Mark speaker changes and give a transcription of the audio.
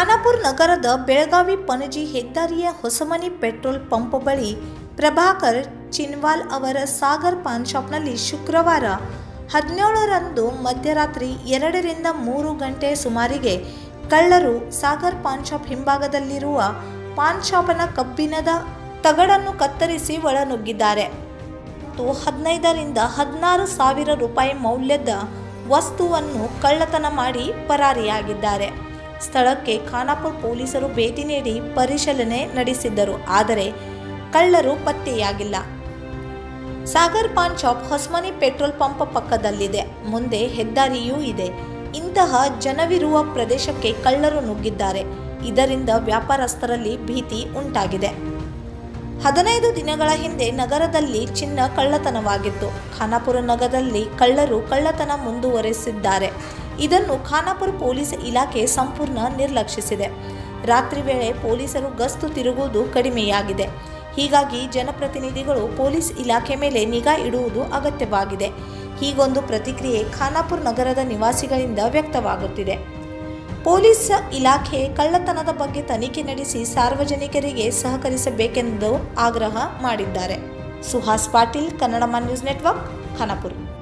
Speaker 1: ಖಾನಾಪುರ ನಗರದ ಬೆಳಗಾವಿ ಪಣಜಿ ಹೆದ್ದಾರಿಯ Hosamani petrol pump ಬಳಿ ಪ್ರಭಾಕರ್ ಚಿನ್ವಾಲ್ ಅವರ ಸಾಗರ್ ಪಾನ್ ಶಾಪ್ನಲ್ಲಿ ಶುಕ್ರವಾರ ಹದಿನೇಳರಂದು ಮಧ್ಯರಾತ್ರಿ ಎರಡರಿಂದ ಮೂರು ಗಂಟೆ ಸುಮಾರಿಗೆ ಕಳ್ಳರು ಸಾಗರ್ ಪಾನ್ ಶಾಪ್ ಹಿಂಭಾಗದಲ್ಲಿರುವ ಪಾನ್ ಶಾಪನ ಕಬ್ಬಿಣದ ತಗಡನ್ನು ಕತ್ತರಿಸಿ ಒಳನುಗ್ಗಿದ್ದಾರೆ ಮತ್ತು ಹದಿನೈದರಿಂದ ಹದಿನಾರು ಸಾವಿರ ರೂಪಾಯಿ ಮೌಲ್ಯದ ವಸ್ತುವನ್ನು ಕಳ್ಳತನ ಮಾಡಿ ಪರಾರಿಯಾಗಿದ್ದಾರೆ ಸ್ಥಳಕ್ಕೆ ಖಾನಾಪುರ ಪೊಲೀಸರು ಭೇಟಿ ನೀಡಿ ಪರಿಶೀಲನೆ ನಡೆಸಿದ್ದರು ಆದರೆ ಕಳ್ಳರು ಪತ್ತೆಯಾಗಿಲ್ಲ Sagar paan shop Hosamani petrol pump ಪಕ್ಕದಲ್ಲಿದೆ ಮುಂದೆ ಹೆದ್ದಾರಿಯೂ ಇದೆ ಇಂತಹ ಜನವಿರುವ ಪ್ರದೇಶಕ್ಕೆ ಕಳ್ಳರು ನುಗ್ಗಿದ್ದಾರೆ ಇದರಿಂದ ವ್ಯಾಪಾರಸ್ಥರಲ್ಲಿ ಭೀತಿ ಉಂಟಾಗಿದೆ ಹದಿನೈದು ದಿನಗಳ ಹಿಂದೆ ನಗರದಲ್ಲಿ ಚಿನ್ನ ಕಳ್ಳತನವಾಗಿತ್ತು ಖಾನಾಪುರ ನಗರದಲ್ಲಿ ಕಳ್ಳರು ಕಳ್ಳತನ ಮುಂದುವರೆಸಿದ್ದಾರೆ ಇದನ್ನು ಖಾನಾಪುರ ಪೊಲೀಸ್ ಇಲಾಖೆ ಸಂಪೂರ್ಣ ನಿರ್ಲಕ್ಷಿಸಿದೆ ರಾತ್ರಿ ವೇಳೆ ಪೊಲೀಸರು ಗಸ್ತು ತಿರುಗುವುದು ಕಡಿಮೆಯಾಗಿದೆ ಹೀಗಾಗಿ ಜನಪ್ರತಿನಿಧಿಗಳು ಪೊಲೀಸ್ ಇಲಾಖೆ ಮೇಲೆ ನಿಗಾ ಇಡುವುದು ಅಗತ್ಯವಾಗಿದೆ ಹೀಗೊಂದು ಪ್ರತಿಕ್ರಿಯೆ ಖಾನಾಪುರ ನಗರದ ನಿವಾಸಿಗಳಿಂದ ವ್ಯಕ್ತವಾಗುತ್ತಿದೆ ಪೊಲೀಸ್ ಇಲಾಖೆ ಕಳ್ಳತನದ ಬಗ್ಗೆ ತನಿಖೆ ನಡೆಸಿ ಸಾರ್ವಜನಿಕರಿಗೆ ಸಹಕರಿಸಬೇಕೆಂದು ಆಗ್ರಹ ಮಾಡಿದ್ದಾರೆ ಸುಹಾಸ್ ಪಾಟೀಲ್ ಕನ್ನಡ ನ್ಯೂಸ್ ನೆಟ್ವರ್ಕ್ ಖಾನಾಪುರ